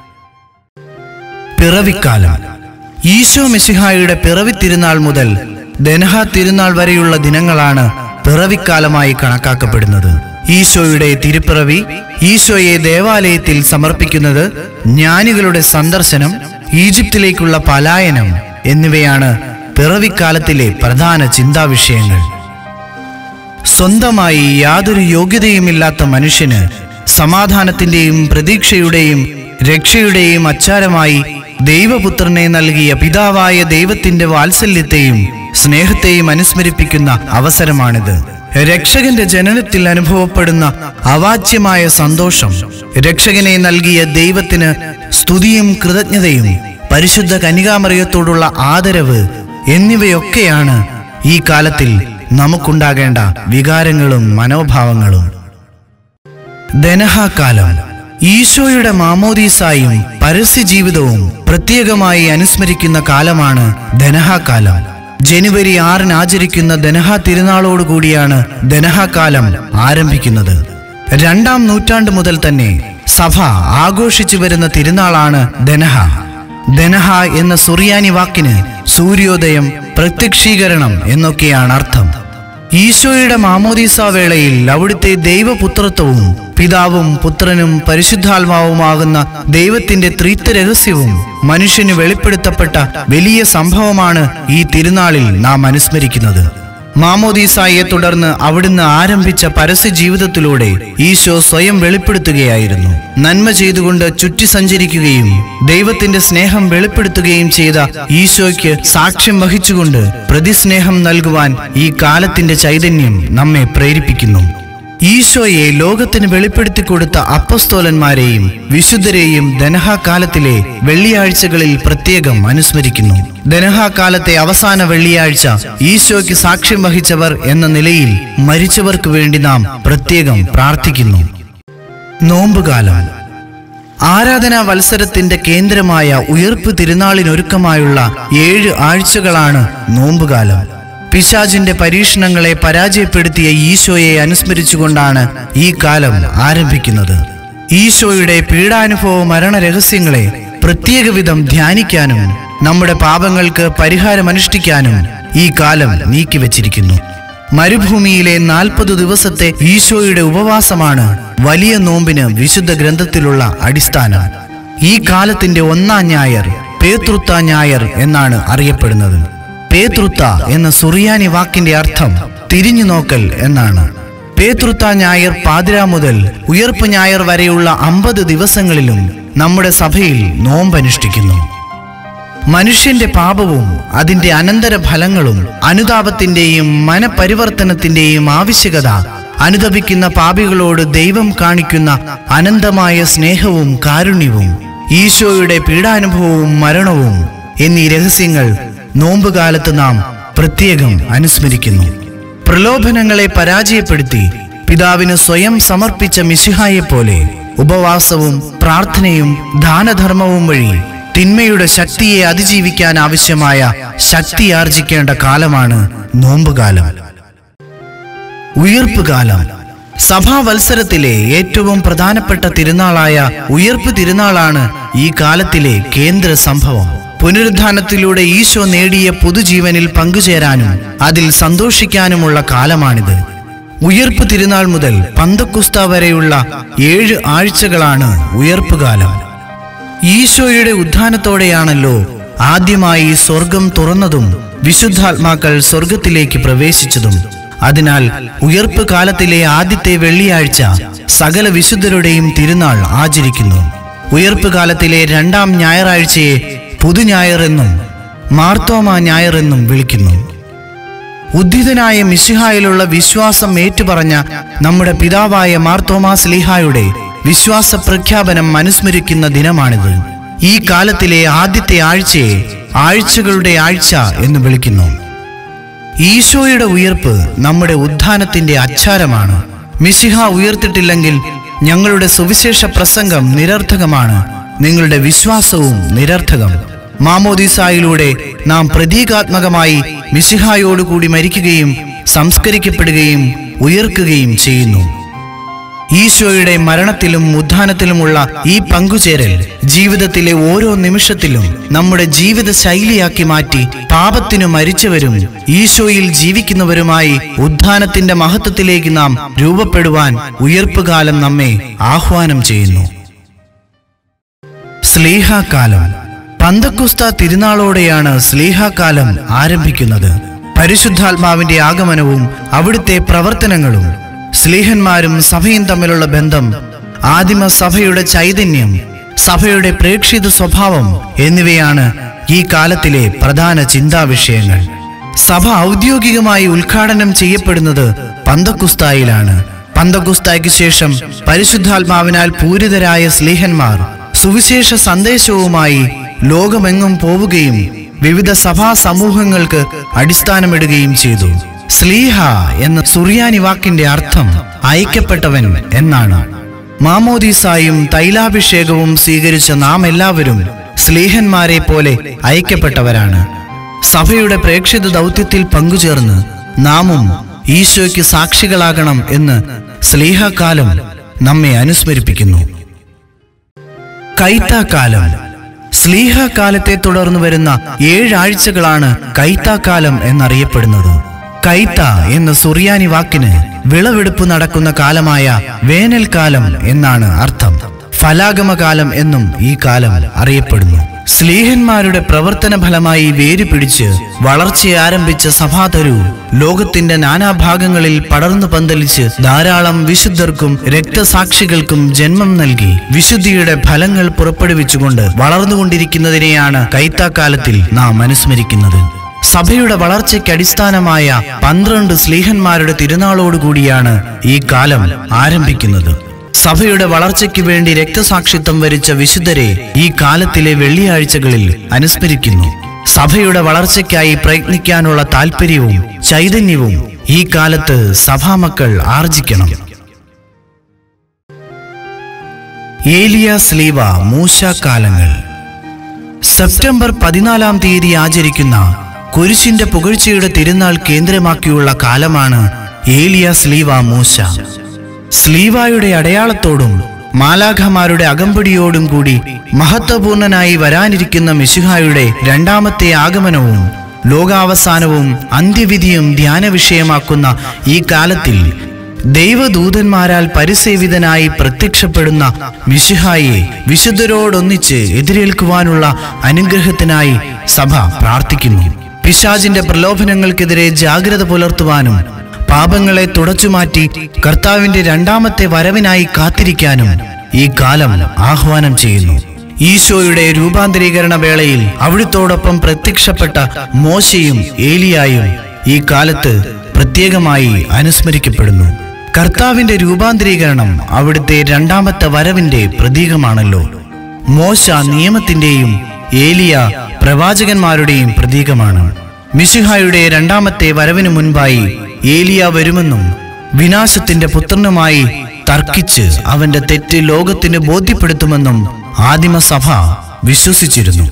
പിറവിക്കാലം ഈശോ മെസ്സിഹായുടെ പിറവി തിരുനാൾ മുതൽ ദനഹ തിരുനാൾ വരെയുള്ള ദിനങ്ങളാണ് പിറവിക്കാലമായി കണക്കാക്കപ്പെടുന്നത് ഈശോയുടെ തിരുപ്പിറവി ഈശോയെ ദേവാലയത്തിൽ സമർപ്പിക്കുന്നത് ജ്ഞാനികളുടെ സന്ദർശനം ഈജിപ്തിലേക്കുള്ള പലായനം എന്നിവയാണ് പിറവിക്കാലത്തിലെ പ്രധാന ചിന്താവിഷയങ്ങൾ സ്വന്തമായി യാതൊരു യോഗ്യതയുമില്ലാത്ത മനുഷ്യന് സമാധാനത്തിന്റെയും പ്രതീക്ഷയുടെയും രക്ഷയുടെയും അച്ചാരമായി ദൈവപുത്രനെ നൽകിയ പിതാവായ ദൈവത്തിന്റെ വാത്സല്യത്തെയും സ്നേഹത്തെയും അനുസ്മരിപ്പിക്കുന്ന അവസരമാണിത് രക്ഷകന്റെ ജനനത്തിൽ അനുഭവപ്പെടുന്ന അവാച്യമായ സന്തോഷം രക്ഷകനെ നൽകിയ ദൈവത്തിന് സ്തുതിയും കൃതജ്ഞതയും പരിശുദ്ധ കനികാമറിയത്തോടുള്ള ആദരവ് എന്നിവയൊക്കെയാണ് ഈ കാലത്തിൽ നമുക്കുണ്ടാകേണ്ട വികാരങ്ങളും മനോഭാവങ്ങളും ദനഹാകാലം ഈശോയുടെ മാമോദീസായും പരസ്യജീവിതവും പ്രത്യേകമായി അനുസ്മരിക്കുന്ന കാലമാണ് ദനഹാകാലം ജനുവരി ആറിന് ആചരിക്കുന്ന ദനഹ തിരുനാളോടുകൂടിയാണ് ദനഹാകാലം ആരംഭിക്കുന്നത് രണ്ടാം നൂറ്റാണ്ട് മുതൽ തന്നെ സഭ ആഘോഷിച്ചു വരുന്ന തിരുനാളാണ് ദനഹ ദനഹ എന്ന സുറിയാനി വാക്കിന് സൂര്യോദയം പ്രത്യക്ഷീകരണം എന്നൊക്കെയാണ് അർത്ഥം ഈശോയുടെ മാമോദീസ വേളയിൽ അവിടുത്തെ ദൈവപുത്രത്വവും പിതാവും പുത്രനും പരിശുദ്ധാത്മാവുമാകുന്ന ദൈവത്തിന്റെ ത്രിത്വ രഹസ്യവും മനുഷ്യന് വെളിപ്പെടുത്തപ്പെട്ട വലിയ സംഭവമാണ് ഈ തിരുനാളിൽ നാം അനുസ്മരിക്കുന്നത് മാമോദീസായെ തുടർന്ന് അവിടുന്ന് ആരംഭിച്ച പരസ്യ ജീവിതത്തിലൂടെ ഈശോ സ്വയം വെളിപ്പെടുത്തുകയായിരുന്നു നന്മ ചെയ്തുകൊണ്ട് ചുറ്റി സഞ്ചരിക്കുകയും ദൈവത്തിന്റെ സ്നേഹം വെളിപ്പെടുത്തുകയും ചെയ്ത ഈശോയ്ക്ക് സാക്ഷ്യം വഹിച്ചുകൊണ്ട് പ്രതിസ്നേഹം നൽകുവാൻ ഈ കാലത്തിന്റെ ചൈതന്യം നമ്മെ പ്രേരിപ്പിക്കുന്നു ഈശോയെ ലോകത്തിന് വെളിപ്പെടുത്തി കൊടുത്ത അപ്പസ്തോലന്മാരെയും വിശുദ്ധരെയും ദനഹാകാലത്തിലെ വെള്ളിയാഴ്ചകളിൽ പ്രത്യേകം അനുസ്മരിക്കുന്നു ദനഹാകാലത്തെ അവസാന വെള്ളിയാഴ്ച ഈശോയ്ക്ക് സാക്ഷ്യം വഹിച്ചവർ എന്ന നിലയിൽ മരിച്ചവർക്ക് വേണ്ടി നാം പ്രത്യേകം പ്രാർത്ഥിക്കുന്നു നോമ്പുകാലം ആരാധനാ വത്സരത്തിന്റെ കേന്ദ്രമായ ഉയർപ്പ് തിരുനാളിനൊരുക്കമായുള്ള ഏഴ് ആഴ്ചകളാണ് നോമ്പുകാലം പിശാചിന്റെ പരീക്ഷണങ്ങളെ പരാജയപ്പെടുത്തിയ ഈശോയെ അനുസ്മരിച്ചുകൊണ്ടാണ് ഈ കാലം ആരംഭിക്കുന്നത് ഈശോയുടെ പീഡാനുഭവ മരണ രഹസ്യങ്ങളെ പ്രത്യേക വിധം ധ്യാനിക്കാനും നമ്മുടെ പാപങ്ങൾക്ക് പരിഹാരമനുഷ്ഠിക്കാനും ഈ കാലം നീക്കിവച്ചിരിക്കുന്നു മരുഭൂമിയിലെ നാൽപ്പത് ദിവസത്തെ ഈശോയുടെ ഉപവാസമാണ് വലിയ നോമ്പിന് വിശുദ്ധ ഗ്രന്ഥത്തിലുള്ള അടിസ്ഥാനം ഈ കാലത്തിന്റെ ഒന്നാം ഞായർ പേതൃത്ത ഞായർ എന്നാണ് അറിയപ്പെടുന്നത് പേതൃത്ത എന്ന സുറിയാനി വാക്കിന്റെ അർത്ഥം തിരിഞ്ഞു നോക്കൽ എന്നാണ് പേതൃത്ത ഞായർ പാതിര മുതൽ ഉയർപ്പ് ഞായർ വരെയുള്ള അമ്പത് ദിവസങ്ങളിലും നമ്മുടെ സഭയിൽ നോമ്പനുഷ്ഠിക്കുന്നു മനുഷ്യന്റെ പാപവും അതിന്റെ അനന്തര ഫലങ്ങളും അനുതാപത്തിന്റെയും മനപരിവർത്തനത്തിന്റെയും ആവശ്യകത അനുതപിക്കുന്ന പാപികളോട് ദൈവം കാണിക്കുന്ന അനന്തമായ സ്നേഹവും കാരുണ്യവും ഈശോയുടെ പീഡാനുഭവവും മരണവും എന്നീ രഹസ്യങ്ങൾ നോമ്പുകാലത്ത് നാം പ്രത്യേകം അനുസ്മരിക്കുന്നു പ്രലോഭനങ്ങളെ പരാജയപ്പെടുത്തി പിതാവിന് സ്വയം സമർപ്പിച്ച മിശിഹായെപ്പോലെ ഉപവാസവും പ്രാർത്ഥനയും ദാനധർമ്മവും വഴി തിന്മയുടെ ശക്തിയെ അതിജീവിക്കാൻ ആവശ്യമായ ശക്തി ആർജിക്കേണ്ട കാലമാണ് നോമ്പുകാലം ഉയർപ്പുകാലം സഭാവത്സരത്തിലെ ഏറ്റവും പ്രധാനപ്പെട്ട തിരുനാളായ ഉയർപ്പ് തിരുനാളാണ് ഈ കാലത്തിലെ കേന്ദ്ര സംഭവം പുനരുദ്ധാനത്തിലൂടെ ഈശോ നേടിയ പുതുജീവനിൽ പങ്കുചേരാനും അതിൽ സന്തോഷിക്കാനുമുള്ള കാലമാണിത് ഉയർപ്പ് തിരുനാൾ മുതൽ പന്തക്കുസ്ത വരെയുള്ള ഏഴ് ആഴ്ചകളാണ് ഉയർപ്പുകാലം ഈശോയുടെ ഉത്ഥാനത്തോടെയാണല്ലോ ആദ്യമായി സ്വർഗം തുറന്നതും വിശുദ്ധാത്മാക്കൾ സ്വർഗത്തിലേക്ക് പ്രവേശിച്ചതും അതിനാൽ ഉയർപ്പ് കാലത്തിലെ ആദ്യത്തെ വെള്ളിയാഴ്ച സകല വിശുദ്ധരുടെയും തിരുനാൾ ആചരിക്കുന്നു ഉയർപ്പ് കാലത്തിലെ രണ്ടാം ഞായറാഴ്ചയെ പുതുഞായർ എന്നും മാർത്തോമ ഞായർ എന്നും വിളിക്കുന്നു ഉദ്ധിതനായ മിശിഹായിലുള്ള വിശ്വാസം ഏറ്റുപറഞ്ഞ നമ്മുടെ പിതാവായ മാർത്തോമാസ് ലീഹായുടെ വിശ്വാസ പ്രഖ്യാപനം അനുസ്മരിക്കുന്ന ദിനമാണിത് ഈ കാലത്തിലെ ആദ്യത്തെ ആഴ്ചയെ ആഴ്ചകളുടെ ആഴ്ച എന്ന് വിളിക്കുന്നു ഈശോയുടെ ഉയർപ്പ് നമ്മുടെ ഉത്ഥാനത്തിന്റെ അച്ചാരമാണ് മിശിഹ ഉയർത്തിട്ടില്ലെങ്കിൽ ഞങ്ങളുടെ സുവിശേഷ പ്രസംഗം നിരർത്ഥകമാണ് നിങ്ങളുടെ വിശ്വാസവും നിരർത്ഥകം മാമോദിസായിലൂടെ നാം പ്രതീകാത്മകമായി മിശിഹായോടുകൂടി മരിക്കുകയും സംസ്കരിക്കപ്പെടുകയും ഉയർക്കുകയും ചെയ്യുന്നു ഈശോയുടെ മരണത്തിലും ഉത്ഥാനത്തിലുമുള്ള ഈ പങ്കുചേരൽ ജീവിതത്തിലെ ഓരോ നിമിഷത്തിലും നമ്മുടെ ജീവിത ശൈലിയാക്കി മാറ്റി പാപത്തിനു മരിച്ചവരും ഈശോയിൽ ജീവിക്കുന്നവരുമായി ഉത്ഥാനത്തിന്റെ മഹത്വത്തിലേക്ക് നാം രൂപപ്പെടുവാൻ ഉയർപ്പുകാലം നമ്മെ ആഹ്വാനം ചെയ്യുന്നു സ്ലീഹാകാലം പന്തക്കുസ്ത തിരുനാളോടെയാണ് സ്ലീഹാകാലം ആരംഭിക്കുന്നത് പരിശുദ്ധാത്മാവിന്റെ ആഗമനവും അവിടുത്തെ പ്രവർത്തനങ്ങളും സ്ലീഹന്മാരും സഭയും തമ്മിലുള്ള ബന്ധം ആദിമ സഭയുടെ ചൈതന്യം സഭയുടെ പ്രേക്ഷിത സ്വഭാവം എന്നിവയാണ് ഈ കാലത്തിലെ പ്രധാന ചിന്താവിഷയങ്ങൾ സഭ ഔദ്യോഗികമായി ഉദ്ഘാടനം ചെയ്യപ്പെടുന്നത് പന്തക്കുസ്തായിലാണ് പന്തക്കുസ്തായ്ക്ക് ശേഷം പരിശുദ്ധാത്മാവിനാൽ പൂരിതരായ സ്ലീഹന്മാർ സുവിശേഷ സന്ദേശവുമായി ലോകമെങ്ങും പോവുകയും വിവിധ സഭാ സമൂഹങ്ങൾക്ക് അടിസ്ഥാനമിടുകയും ചെയ്തു സ്ലീഹ എന്ന സുറിയാനി വാക്കിന്റെ അർത്ഥം അയക്കപ്പെട്ടവൻ എന്നാണ് മാമോദീസായും തൈലാഭിഷേകവും സ്വീകരിച്ച നാം എല്ലാവരും സ്ലീഹന്മാരെ പോലെ അയക്കപ്പെട്ടവരാണ് സഭയുടെ പ്രേക്ഷിത ദൗത്യത്തിൽ പങ്കുചേർന്ന് നാമും ഈശോയ്ക്ക് സാക്ഷികളാകണം എന്ന് സ്ലീഹക്കാലം നമ്മെ അനുസ്മരിപ്പിക്കുന്നു കൈത്താക്കാലം സ്ലീഹകാലത്തെ തുടർന്ന് വരുന്ന ഏഴാഴ്ചകളാണ് കൈത്താക്കാലം എന്നറിയപ്പെടുന്നത് കൈത്ത എന്ന സുറിയാനി വാക്കിന് വിളവെടുപ്പ് നടക്കുന്ന കാലമായ വേനൽക്കാലം എന്നാണ് അർത്ഥം ഫലാഗമകാലം എന്നും ഈ കാലം അറിയപ്പെടുന്നു സ്ലീഹന്മാരുടെ പ്രവർത്തന ഫലമായി വേര് പിടിച്ച് വളർച്ച ആരംഭിച്ച സഭാതരു ലോകത്തിന്റെ നാനാഭാഗങ്ങളിൽ പടർന്നു പന്തലിച്ച് ധാരാളം വിശുദ്ധർക്കും രക്തസാക്ഷികൾക്കും ജന്മം നൽകി വിശുദ്ധിയുടെ ഫലങ്ങൾ പുറപ്പെടുവിച്ചുകൊണ്ട് വളർന്നുകൊണ്ടിരിക്കുന്നതിനെയാണ് കൈത്താക്കാലത്തിൽ നാം അനുസ്മരിക്കുന്നത് സഭയുടെ വളർച്ചയ്ക്ക് അടിസ്ഥാനമായ പന്ത്രണ്ട് സ്ലീഹന്മാരുടെ തിരുനാളോടുകൂടിയാണ് ഈ കാലം ആരംഭിക്കുന്നത് സഭയുടെ വളർച്ചയ്ക്ക് വേണ്ടി രക്തസാക്ഷിത്വം വരിച്ച വിശുദ്ധരെ ഈ കാലത്തിലെ വെള്ളിയാഴ്ചകളിൽ അനുസ്മരിക്കുന്നു സഭയുടെ വളർച്ചയ്ക്കായി പ്രയത്നിക്കാനുള്ള താല്പര്യവും ചൈതന്യവും ഈ കാലത്ത് സഭാമക്കൾ ആർജിക്കണം ഏലിയ സ്ലീവ മൂശാക്കാലങ്ങൾ സെപ്റ്റംബർ പതിനാലാം തീയതി ആചരിക്കുന്ന കുരിശിന്റെ പുകഴ്ചയുടെ തിരുനാൾ കേന്ദ്രമാക്കിയുള്ള കാലമാണ് ഏലിയ സ്ലീവ മൂശ സ്ലീവായുടെ അടയാളത്തോടും മാലാഖമാരുടെ അകമ്പടിയോടും കൂടി മഹത്വപൂർണനായി വരാനിരിക്കുന്ന മിശിഹായുടെ രണ്ടാമത്തെ ആഗമനവും ലോകാവസാനവും അന്ത്യവിധിയും ധ്യാന വിഷയമാക്കുന്ന ഈ കാലത്തിൽ ദൈവദൂതന്മാരാൽ പരിസേവിതനായി പ്രത്യക്ഷപ്പെടുന്ന മിശിഹായെ വിശുദ്ധരോടൊന്നിച്ച് എതിരേൽക്കുവാനുള്ള അനുഗ്രഹത്തിനായി സഭ പ്രാർത്ഥിക്കുന്നു പിശാചിന്റെ പ്രലോഭനങ്ങൾക്കെതിരെ ജാഗ്രത പുലർത്തുവാനും പാപങ്ങളെ തുടച്ചുമാറ്റി കർത്താവിന്റെ രണ്ടാമത്തെ വരവിനായി കാത്തിരിക്കാനും ഈ കാലം ആഹ്വാനം ചെയ്യുന്നു ഈശോയുടെ രൂപാന്തരീകരണ വേളയിൽ അവിടുത്തോടൊപ്പം പ്രത്യക്ഷപ്പെട്ട മോശയും ഏലിയായും ഈ കാലത്ത് പ്രത്യേകമായി അനുസ്മരിക്കപ്പെടുന്നു കർത്താവിന്റെ രൂപാന്തരീകരണം അവിടുത്തെ രണ്ടാമത്തെ വരവിന്റെ പ്രതീകമാണല്ലോ മോശ നിയമത്തിന്റെയും ഏലിയ പ്രവാചകന്മാരുടെയും പ്രതീകമാണ് മിശിഹായുടെ രണ്ടാമത്തെ വരവിനു മുൻപായി ഏലിയ വരുമെന്നും വിനാശത്തിന്റെ പുത്രനുമായി തർക്കിച്ച് അവന്റെ തെറ്റ് ലോകത്തിന് ബോധ്യപ്പെടുത്തുമെന്നും ആദിമസഭ വിശ്വസിച്ചിരുന്നു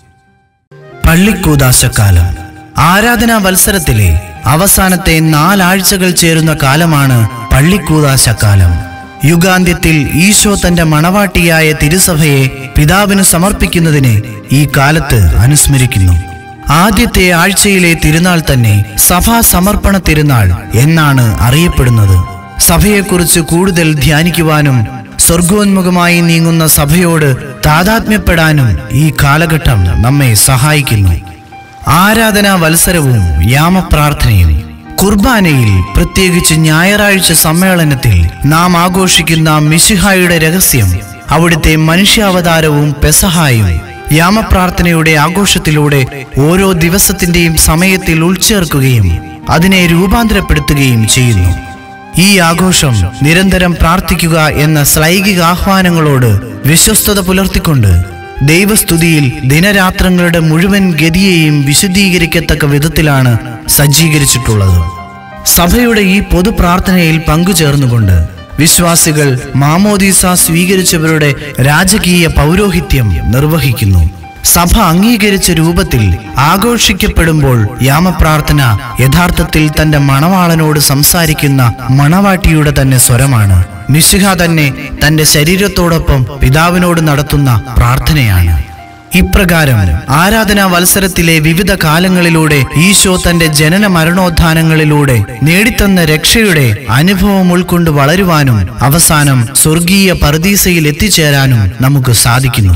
പള്ളിക്കൂദാശക്കാലം ആരാധനാ വത്സരത്തിലെ അവസാനത്തെ നാലാഴ്ചകൾ ചേരുന്ന കാലമാണ് പള്ളിക്കൂദാശക്കാലം യുഗാന്ത്യത്തിൽ ഈശോ തന്റെ മണവാട്ടിയായ തിരുസഭയെ പിതാവിന് സമർപ്പിക്കുന്നതിന് ഈ കാലത്ത് അനുസ്മരിക്കുന്നു ആദ്യത്തെ ആഴ്ചയിലെ തിരുനാൾ തന്നെ സഭാ സമർപ്പണ തിരുനാൾ എന്നാണ് അറിയപ്പെടുന്നത് സഭയെക്കുറിച്ച് കൂടുതൽ ധ്യാനിക്കുവാനും സ്വർഗോന്മുഖമായി നീങ്ങുന്ന സഭയോട് താതാത്മ്യപ്പെടാനും ഈ കാലഘട്ടം നമ്മെ സഹായിക്കുന്നു ആരാധനാ വത്സരവും യാമപ്രാർത്ഥനയും കുർബാനയിൽ പ്രത്യേകിച്ച് ഞായറാഴ്ച സമ്മേളനത്തിൽ നാം ആഘോഷിക്കുന്ന മിശിഹായുടെ രഹസ്യം അവിടുത്തെ മനുഷ്യാവതാരവും പെസഹായും യാമപ്രാർത്ഥനയുടെ ആഘോഷത്തിലൂടെ ഓരോ ദിവസത്തിന്റെയും സമയത്തിൽ ഉൾച്ചേർക്കുകയും അതിനെ രൂപാന്തരപ്പെടുത്തുകയും ചെയ്യുന്നു ഈ ആഘോഷം നിരന്തരം പ്രാർത്ഥിക്കുക എന്ന ശ്ലൈകിക ആഹ്വാനങ്ങളോട് വിശ്വസ്തത പുലർത്തിക്കൊണ്ട് ദൈവസ്തുതിയിൽ ദിനരാത്രങ്ങളുടെ മുഴുവൻ ഗതിയെയും വിശദീകരിക്കത്തക്ക വിധത്തിലാണ് സജ്ജീകരിച്ചിട്ടുള്ളത് സഭയുടെ ഈ പൊതു പ്രാർത്ഥനയിൽ പങ്കുചേർന്നുകൊണ്ട് വിശ്വാസികൾ മാമോദീസ സ്വീകരിച്ചവരുടെ രാജകീയ പൗരോഹിത്യം നിർവഹിക്കുന്നു സഭ അംഗീകരിച്ച രൂപത്തിൽ ആഘോഷിക്കപ്പെടുമ്പോൾ യാമപ്രാർത്ഥന യഥാർത്ഥത്തിൽ തന്റെ മണവാളനോട് സംസാരിക്കുന്ന മണവാട്ടിയുടെ തന്നെ സ്വരമാണ് മിശിഹ തന്നെ തന്റെ ശരീരത്തോടൊപ്പം പിതാവിനോട് നടത്തുന്ന പ്രാർത്ഥനയാണ് ഇപ്രകാരം ആരാധനാ വത്സരത്തിലെ വിവിധ കാലങ്ങളിലൂടെ ഈശോ തന്റെ ജനന മരണോത്ഥാനങ്ങളിലൂടെ നേടിത്തന്ന രക്ഷയുടെ അനുഭവം ഉൾക്കൊണ്ട് വളരുവാനും അവസാനം സ്വർഗീയ പർദീസയിൽ എത്തിച്ചേരാനും നമുക്ക് സാധിക്കുന്നു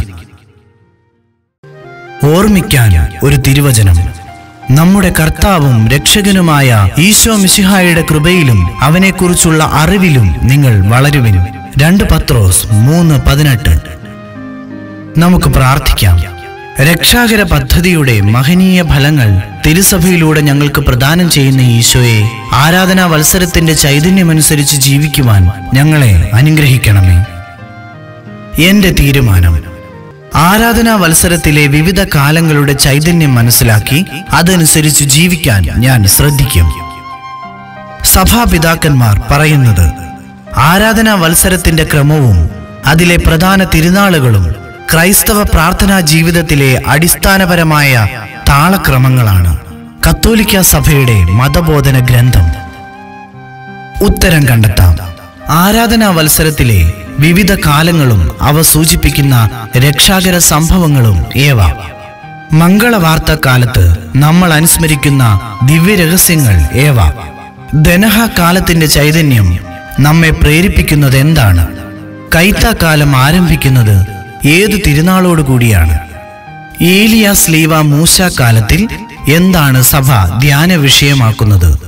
ഓർമ്മിക്കാൻ ഒരു തിരുവചനം നമ്മുടെ കർത്താവും രക്ഷകനുമായ ഈശോ മിശിഹായുടെ കൃപയിലും അവനെക്കുറിച്ചുള്ള അറിവിലും നിങ്ങൾ വളരുവിൻ രണ്ട് പത്രോസ് മൂന്ന് പതിനെട്ട് നമുക്ക് പ്രാർത്ഥിക്കാം രക്ഷാകര പദ്ധതിയുടെ മഹനീയ ഫലങ്ങൾ തിരുസഭയിലൂടെ ഞങ്ങൾക്ക് പ്രദാനം ചെയ്യുന്ന ഈശോയെ ആരാധനാ വത്സരത്തിന്റെ ചൈതന്യമനുസരിച്ച് ജീവിക്കുവാൻ ഞങ്ങളെ അനുഗ്രഹിക്കണമേ എന്റെ തീരുമാനം ആരാധനാ വത്സരത്തിലെ വിവിധ കാലങ്ങളുടെ ചൈതന്യം മനസ്സിലാക്കി അതനുസരിച്ച് ജീവിക്കാൻ ഞാൻ ശ്രദ്ധിക്കും സഭാപിതാക്കന്മാർ പറയുന്നത് ആരാധനാ വത്സരത്തിന്റെ ക്രമവും അതിലെ പ്രധാന തിരുനാളുകളും ക്രൈസ്തവ പ്രാർത്ഥനാ ജീവിതത്തിലെ അടിസ്ഥാനപരമായ താളക്രമങ്ങളാണ് കത്തോലിക്ക സഭയുടെ മതബോധന ഗ്രന്ഥം ഉത്തരം കണ്ടെത്താം ആരാധനാ വത്സരത്തിലെ വിവിധ കാലങ്ങളും അവ സൂചിപ്പിക്കുന്ന രക്ഷാകര സംഭവങ്ങളും ഏവ മംഗളവാർത്ത കാലത്ത് നമ്മൾ അനുസ്മരിക്കുന്ന ദിവ്യരഹസ്യങ്ങൾ ഏവ ധനഹ കാലത്തിന്റെ ചൈതന്യം നമ്മെ പ്രേരിപ്പിക്കുന്നത് എന്താണ് കൈത്താക്കാലം ആരംഭിക്കുന്നത് ഏതു തിരുനാളോടുകൂടിയാണ് ഏലിയ സ്ലീവ മൂശ കാലത്തിൽ എന്താണ് സഭ ധ്യാന വിഷയമാക്കുന്നത്